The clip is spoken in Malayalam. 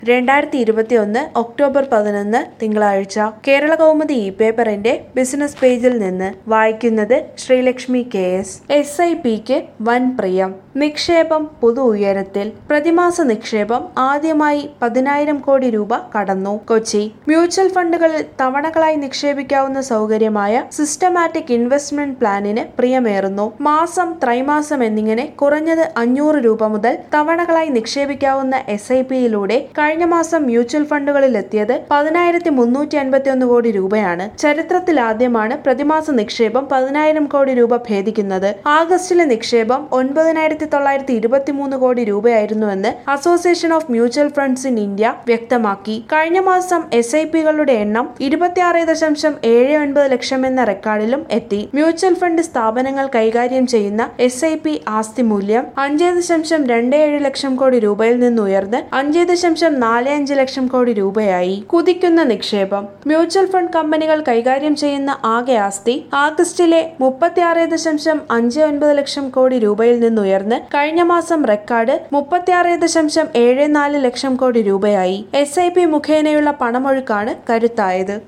രണ്ടായിരത്തി ഇരുപത്തിയൊന്ന് ഒക്ടോബർ പതിനൊന്ന് തിങ്കളാഴ്ച കേരള കൗമുദി ഇ പേപ്പറിന്റെ ബിസിനസ് പേജിൽ നിന്ന് വായിക്കുന്നത് Sreelakshmi K S S I പിക്ക് വൻ പ്രിയം നിക്ഷേപം പുതു ഉയരത്തിൽ പ്രതിമാസ നിക്ഷേപം ആദ്യമായി പതിനായിരം കോടി രൂപ കടന്നു കൊച്ചി മ്യൂച്വൽ ഫണ്ടുകളിൽ തവണകളായി നിക്ഷേപിക്കാവുന്ന സൗകര്യമായ സിസ്റ്റമാറ്റിക് ഇൻവെസ്റ്റ്മെന്റ് പ്ലാനിന് പ്രിയമേറുന്നു മാസം ത്രൈമാസം എന്നിങ്ങനെ കുറഞ്ഞത് അഞ്ഞൂറ് രൂപ മുതൽ തവണകളായി നിക്ഷേപിക്കാവുന്ന എസ് ഐ പിയിലൂടെ കഴിഞ്ഞ മാസം മ്യൂച്വൽ ഫണ്ടുകളിൽ എത്തിയത് പതിനായിരത്തി മുന്നൂറ്റി അൻപത്തി ഒന്ന് കോടി രൂപയാണ് ചരിത്രത്തിൽ ആദ്യമാണ് പ്രതിമാസ നിക്ഷേപം പതിനായിരം കോടി രൂപ ഭേദിക്കുന്നത് ആഗസ്റ്റിലെ നിക്ഷേപം ഒൻപതിനായിരത്തി തൊള്ളായിരത്തി ഇരുപത്തിമൂന്ന് കോടി രൂപയായിരുന്നുവെന്ന് association of mutual funds in India വ്യക്തമാക്കി കഴിഞ്ഞ മാസം എസ് ഐ പികളുടെ എണ്ണം ഇരുപത്തിയാറ് ദശാംശം ഏഴ് ഒൻപത് ലക്ഷം എന്ന റെക്കോർഡിലും എത്തി മ്യൂച്വൽ ഫണ്ട് സ്ഥാപനങ്ങൾ കൈകാര്യം ചെയ്യുന്ന എസ് ഐ പി ആസ്തി മൂല്യം അഞ്ച് ദശാംശം രണ്ട് ഏഴ് ലക്ഷം കോടി രൂപയിൽ നിന്ന് ഉയർന്ന് അഞ്ച് ദശാംശം നാല് അഞ്ച് ലക്ഷം കോടി രൂപയായി കുതിക്കുന്ന നിക്ഷേപം മ്യൂച്വൽ ഫണ്ട് കമ്പനികൾ കൈകാര്യം ചെയ്യുന്ന ആകെ ആസ്തി ആഗസ്റ്റിലെ മുപ്പത്തിയാറ് ദശാംശം അഞ്ച് ഒൻപത് ലക്ഷം കോടി രൂപയിൽ നിന്ന് ഉയർന്ന് കഴിഞ്ഞ മാസം റെക്കോർഡ് മുപ്പത്തിയാറ് ദശാംശം ഏഴ് നാല് ലക്ഷം കോടി രൂപയായി എസ് ഐ പി മുഖേനയുള്ള പണമൊഴുക്കാണ് കരുത്തായത്